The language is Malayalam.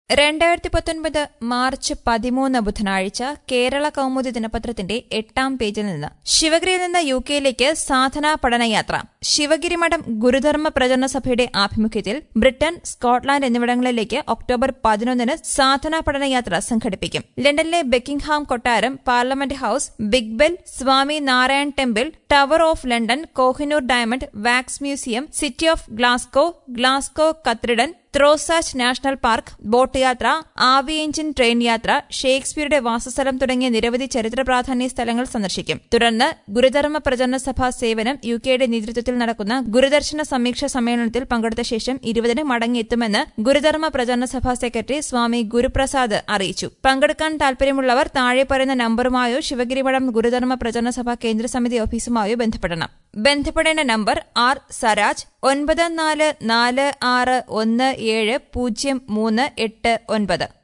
രണ്ടായിരത്തി പത്തൊൻപത് മാർച്ച് പതിമൂന്ന് ബുധനാഴ്ച കേരള കൗമുദി ദിനപത്രത്തിന്റെ എട്ടാം പേജിൽ നിന്ന് ശിവഗിരിയിൽ നിന്ന് യു കെയിലേക്ക് സാധനാ പഠനയാത്ര ശിവഗിരി മഠം ഗുരുധർമ്മ പ്രചരണ സഭയുടെ ആഭിമുഖ്യത്തിൽ ബ്രിട്ടൻ സ്കോട്ട്ലാൻഡ് എന്നിവിടങ്ങളിലേക്ക് ഒക്ടോബർ പതിനൊന്നിന് സാധനാ പഠനയാത്ര സംഘടിപ്പിക്കും ലണ്ടനിലെ ബെക്കിംഗ്ഹാം കൊട്ടാരം parliament house Big Bell Swami Narayan temple tower of London Kohinoor diamond wax museum city of Glasgow Glasgow cathedral Trossachs national park boat യാത്ര ആവി എഞ്ചിൻ ട്രെയിൻ യാത്ര ഷേക്സ്പിയറുടെ വാസസ്ഥലം തുടങ്ങിയ നിരവധി ചരിത്ര പ്രാധാന്യ സ്ഥലങ്ങൾ സന്ദർശിക്കും തുടർന്ന് ഗുരുധർമ്മ പ്രചരണ സഭാ സേവനം യു കെയുടെ നേതൃത്വത്തിൽ നടക്കുന്ന ഗുരുദർശന സമീക്ഷ സമ്മേളനത്തിൽ പങ്കെടുത്ത ശേഷം ഇരുപതിന് മടങ്ങിയെത്തുമെന്ന് ഗുരുധർമ്മ പ്രചരണ സഭാ സെക്രട്ടറി സ്വാമി ഗുരുപ്രസാദ് അറിയിച്ചു പങ്കെടുക്കാൻ താൽപര്യമുള്ളവർ താഴെ പറയുന്ന നമ്പറുമായോ ശിവഗിരി മഠം ഗുരുധർമ്മ പ്രചരണ സഭ കേന്ദ്ര സമിതി ഓഫീസുമായോ ബന്ധപ്പെടണം ബന്ധപ്പെടേണ്ട നമ്പർ ആർ സരാജ് ഒൻപത് നാല് നാല് ആറ് ഒന്ന് ഏഴ് പൂജ്യം മൂന്ന് എട്ട് ഒൻപത്